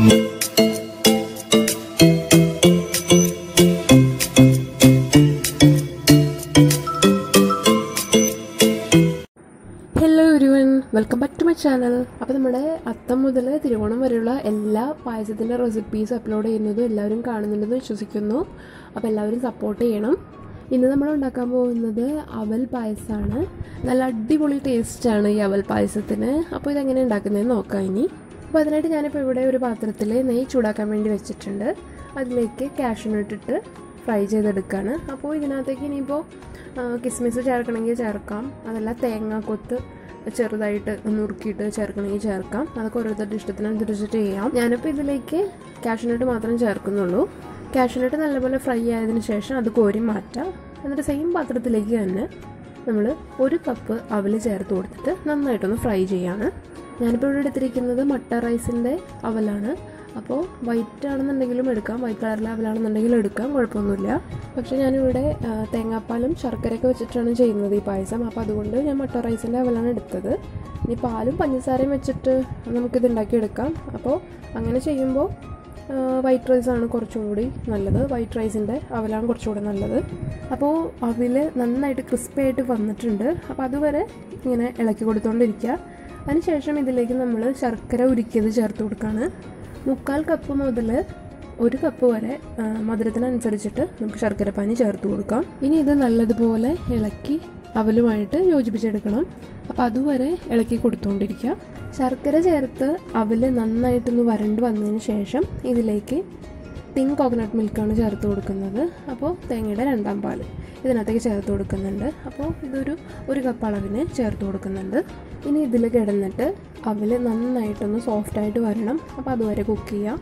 hello everyone welcome back to my channel അപ്പോൾ നമ്മുടെ അത്തം മുതൽ തിരുവോണം വരെയുള്ള എല്ലാ പായസത്തിൻ്റെ റെസിപ്പീസ് അപ്ലോഡ് ചെയ്യുന്നതും എല്ലാവരും കാണുന്നുണ്ടെന്ന് വിശ്വസിക്കുന്നു അപ്പോൾ എല്ലാവരും സപ്പോർട്ട് ചെയ്യണം ഇന്ന് നമ്മൾ ഉണ്ടാക്കാൻ പോകുന്നത് അവൽ പായസമാണ് നല്ല അടിപൊളി ടേസ്റ്റാണ് ഈ അവൽ പായസത്തിന് അപ്പോൾ ഇതെങ്ങനെ ഉണ്ടാക്കുന്നതെന്ന് നോക്കാം ഇനി അപ്പോൾ അതിനായിട്ട് ഞാനിപ്പോൾ ഇവിടെ ഒരു പാത്രത്തിൽ നെയ്യ് ചൂടാക്കാൻ വേണ്ടി വെച്ചിട്ടുണ്ട് അതിലേക്ക് കാഷ്യൂന് ഇട്ടിട്ട് ഫ്രൈ ചെയ്തെടുക്കുകയാണ് അപ്പോൾ ഇതിനകത്തേക്ക് ഇനിയിപ്പോൾ കിസ്മിസ് ചേർക്കണമെങ്കിൽ ചേർക്കാം അതല്ല തേങ്ങാക്കൊത്ത് ചെറുതായിട്ട് നുറുക്കിയിട്ട് ചേർക്കണമെങ്കിൽ ചേർക്കാം അതൊക്കെ ഓരോരുത്തരുടെ ഇഷ്ടത്തിനനുസരിച്ചിട്ട് ചെയ്യാം ഞാനിപ്പോൾ ഇതിലേക്ക് കാഷ്യൂനട്ട് മാത്രം ചേർക്കുന്നുള്ളൂ കാഷ്യൂനട്ട് നല്ലപോലെ ഫ്രൈ ആയതിനു ശേഷം അത് കോരി മാറ്റാം എന്നിട്ട് സെയിം പാത്രത്തിലേക്ക് തന്നെ നമ്മൾ ഒരു കപ്പ് അവൽ ചേർത്ത് കൊടുത്തിട്ട് നന്നായിട്ടൊന്ന് ഫ്രൈ ചെയ്യാണ് ഞാനിപ്പോൾ ഇവിടെ എടുത്തിരിക്കുന്നത് മട്ട റൈസിൻ്റെ അവലാണ് അപ്പോൾ വൈറ്റ് ആണെന്നുണ്ടെങ്കിലും എടുക്കാം വൈറ്റ് കളറിലെ അവലാണെന്നുണ്ടെങ്കിലും എടുക്കാം കുഴപ്പമൊന്നുമില്ല പക്ഷേ ഞാനിവിടെ ആ, തേങ്ങാപ്പാലും ശർക്കരയൊക്കെ വെച്ചിട്ടാണ് ചെയ്യുന്നത് ഈ പായസം അപ്പോൾ അതുകൊണ്ട് ഞാൻ മട്ട റൈസിൻ്റെ അവലാണ് എടുത്തത് ഇനി പാലും പഞ്ചസാരയും വെച്ചിട്ട് നമുക്കിത് ഉണ്ടാക്കിയെടുക്കാം അപ്പോൾ അങ്ങനെ ചെയ്യുമ്പോൾ വൈറ്റ് റൈസാണ് കുറച്ചും കൂടി നല്ലത് വൈറ്റ് റൈസിൻ്റെ അവലാണ് കുറച്ചുകൂടി നല്ലത് അപ്പോൾ അവിൽ നന്നായിട്ട് ക്രിസ്പി ആയിട്ട് വന്നിട്ടുണ്ട് അപ്പോൾ അതുവരെ ഇങ്ങനെ ഇളക്കി കൊടുത്തുകൊണ്ടിരിക്കുക അതിനുശേഷം ഇതിലേക്ക് നമ്മൾ ശർക്കര ഉരുക്കിയത് ചേർത്ത് കൊടുക്കുകയാണ് മുക്കാൽ കപ്പ് മുതൽ ഒരു കപ്പ് വരെ ആ, മധുരത്തിനനുസരിച്ചിട്ട് നമുക്ക് ശർക്കരപ്പാനി ചേർത്ത് കൊടുക്കാം ഇനി ഇത് നല്ലതുപോലെ ഇളക്കി അവലുമായിട്ട് യോജിപ്പിച്ചെടുക്കണം അപ്പോൾ അതുവരെ ഇളക്കി കൊടുത്തുകൊണ്ടിരിക്കുക ശർക്കര ചേർത്ത് അവല് നന്നായിട്ടൊന്ന് വരണ്ട് വന്നതിന് ശേഷം ഇതിലേക്ക് തിൻ കോക്കനട്ട് മിൽക്കാണ് ചേർത്ത് കൊടുക്കുന്നത് അപ്പോൾ തേങ്ങയുടെ രണ്ടാം പാല് ഇതിനകത്തേക്ക് ചേർത്ത് കൊടുക്കുന്നുണ്ട് അപ്പോൾ ഇതൊരു ഒരു കപ്പ് അളവിന് ചേർത്ത് കൊടുക്കുന്നുണ്ട് ഇനി ഇതിൽ കിടന്നിട്ട് അവല് നന്നായിട്ടൊന്ന് സോഫ്റ്റായിട്ട് വരണം അപ്പോൾ അതുവരെ കുക്ക് ചെയ്യാം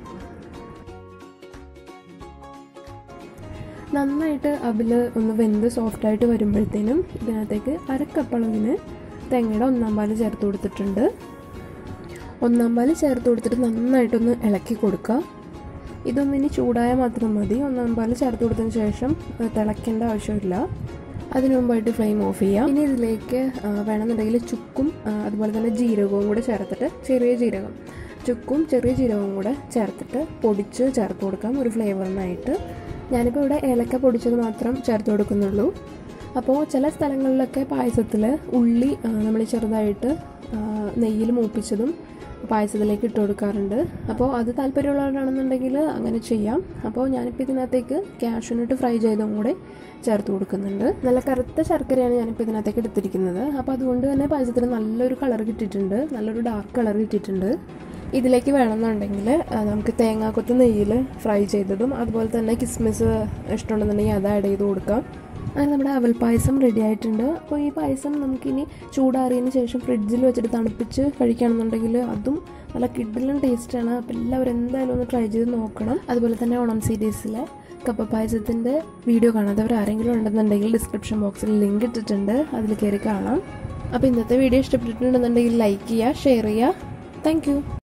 നന്നായിട്ട് അവല് ഒന്ന് വെന്ത് സോഫ്റ്റായിട്ട് വരുമ്പോഴത്തേനും ഇതിനകത്തേക്ക് അരക്കപ്പ് അളവിന് തേങ്ങയുടെ ഒന്നാം പാല് ചേർത്ത് കൊടുത്തിട്ടുണ്ട് ഒന്നാം പാല് ചേർത്ത് കൊടുത്തിട്ട് നന്നായിട്ടൊന്ന് ഇളക്കി കൊടുക്കുക ഇതൊന്ന് ഇനി ചൂടായാൽ മാത്രം മതി ഒന്നാം പാല് ചേർത്ത് കൊടുത്തതിന് ശേഷം ഏഹ്, തിളയ്ക്കേണ്ട ആവശ്യമില്ല അതിനു മുമ്പായിട്ട് ഫ്ലെയിം ഓഫ് ചെയ്യാം ഇനി ഇതിലേക്ക് ആ, വേണമെന്നുണ്ടെങ്കിൽ ചുക്കും ആ, അതുപോലെ തന്നെ ജീരകവും കൂടെ ചേർത്തിട്ട് ചെറിയ ജീരകം ചുക്കും ചെറിയ ജീരകവും കൂടെ ചേർത്തിട്ട് പൊടിച്ച് ചേർത്ത് കൊടുക്കാം ഒരു ഫ്ലേവറിനായിട്ട് ഞാനിപ്പോൾ ഇവിടെ ഏലക്ക പൊടിച്ചത് മാത്രം ചേർത്ത് കൊടുക്കുന്നുള്ളൂ അപ്പോൾ ചില സ്ഥലങ്ങളിലൊക്കെ പായസത്തിൽ ഉള്ളി നമ്മൾ ചെറുതായിട്ട് നെയ്യിൽ മൂപ്പിച്ചതും പായസത്തിലേക്ക് ഇട്ട് കൊടുക്കാറുണ്ട് അപ്പോൾ അത് താല്പര്യമുള്ളവരാണെന്നുണ്ടെങ്കിൽ അങ്ങനെ ചെയ്യാം അപ്പോൾ ഞാനിപ്പോൾ ഇതിനകത്തേക്ക് കാഷ്യൂനിട്ട് ഫ്രൈ ചെയ്തും കൂടെ ചേർത്ത് കൊടുക്കുന്നുണ്ട് നല്ല കറുത്ത ശർക്കരയാണ് ഞാനിപ്പോൾ ഇതിനകത്തേക്ക് എടുത്തിരിക്കുന്നത് അപ്പോൾ അതുകൊണ്ട് തന്നെ പായസത്തിന് നല്ലൊരു കളർ കിട്ടിയിട്ടുണ്ട് നല്ലൊരു ഡാർക്ക് കളർ കിട്ടിയിട്ടുണ്ട് ഇതിലേക്ക് വേണമെന്നുണ്ടെങ്കിൽ ആ, നമുക്ക് തേങ്ങാക്കൊത്ത് നെയ്യിൽ ഫ്രൈ ചെയ്തതും അതുപോലെ തന്നെ കിസ്മിസ് ഇഷ്ടമുണ്ടെന്നുണ്ടെങ്കിൽ അത് ആഡ് ചെയ്ത് കൊടുക്കാം അങ്ങനെ നമ്മുടെ അവൽ പായസം റെഡി ആയിട്ടുണ്ട് അപ്പോൾ ഈ പായസം നമുക്കിനി ചൂടാറിയതിന് ശേഷം ഫ്രിഡ്ജിൽ വെച്ചിട്ട് തണുപ്പിച്ച് കഴിക്കുകയാണെന്നുണ്ടെങ്കിൽ അതും നല്ല കിഡിലും ടേസ്റ്റാണ് അപ്പോൾ എല്ലാവരും എന്തായാലും ഒന്ന് ട്രൈ ചെയ്ത് നോക്കണം അതുപോലെ തന്നെ ഓണം സീരീസിലെ കപ്പ പായസത്തിൻ്റെ വീഡിയോ കാണാത്തവർ ആരെങ്കിലും ഉണ്ടെന്നുണ്ടെങ്കിൽ ഡിസ്ക്രിപ്ഷൻ ബോക്സിൽ ലിങ്ക് ഇട്ടിട്ടുണ്ട് അതിൽ കയറി കാണാം അപ്പോൾ ഇന്നത്തെ വീഡിയോ ഇഷ്ടപ്പെട്ടിട്ടുണ്ടെന്നുണ്ടെങ്കിൽ ലൈക്ക് ചെയ്യുക ഷെയർ ചെയ്യുക താങ്ക്